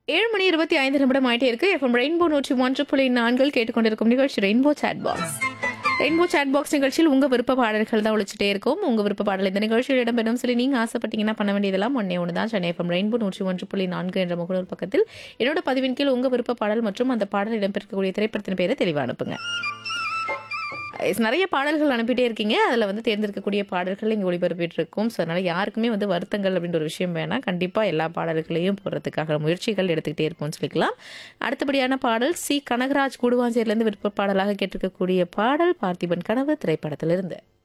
ஏழு மணி இருபத்தி ஐந்து நிமிடம் ஆயிட்டே இருக்கு எஃப்எம் ரெயின்போ நூற்றி ஒன்று புள்ளி நான்கில் கேட்டுக்கொண்டிருக்கும் நிகழ்ச்சி rainbow chat box rainbow chat box நிகழ்ச்சியில் உங்க விருப்ப பாடல்கள் தான் ஒழிச்சிட்டே இருக்கும் உங்க விருப்ப பாடல் இந்த நிகழ்ச்சியில் இடம்பெறும் சொல்லி நீங்க ஆசைப்பட்டீங்கன்னா பண்ண வேண்டியதெல்லாம் ஒன்னே ஒன்று தான் சென்னை எஃப்எம் ரெயின்போ நூற்றி ஒன்று புள்ளி நான்கு என்ற முகநூல் பக்கத்தில் என்னோட பதிவின் கீழ் உங்க விருப்ப பாடல் மற்றும் அந்த பாடல் இடம்பெறக்கூடிய திரைப்படத்தின் பேரை தெளிவாக அனுப்புங்க Yes, நிறைய பாடல்கள் அனுப்பிட்டே இருக்கீங்க அதில் வந்து தேர்ந்தெடுக்கக்கூடிய பாடல்கள் இங்கே ஒளிபரப்பிட்டு இருக்கோம் ஸோ அதனால் யாருக்குமே வந்து வருத்தங்கள் அப்படின்ற ஒரு விஷயம் வேணாம் கண்டிப்பாக எல்லா பாடல்களையும் போடுறதுக்காக முயற்சிகள் எடுத்துக்கிட்டே இருப்போம்னு சொல்லிக்கலாம் அடுத்தபடியான பாடல் சி கனகராஜ் கூடுவாஞ்சேரிலேருந்து விருப்ப பாடலாக கேட்டிருக்கக்கூடிய பாடல் பார்த்திபன் கனவு திரைப்படத்திலிருந்து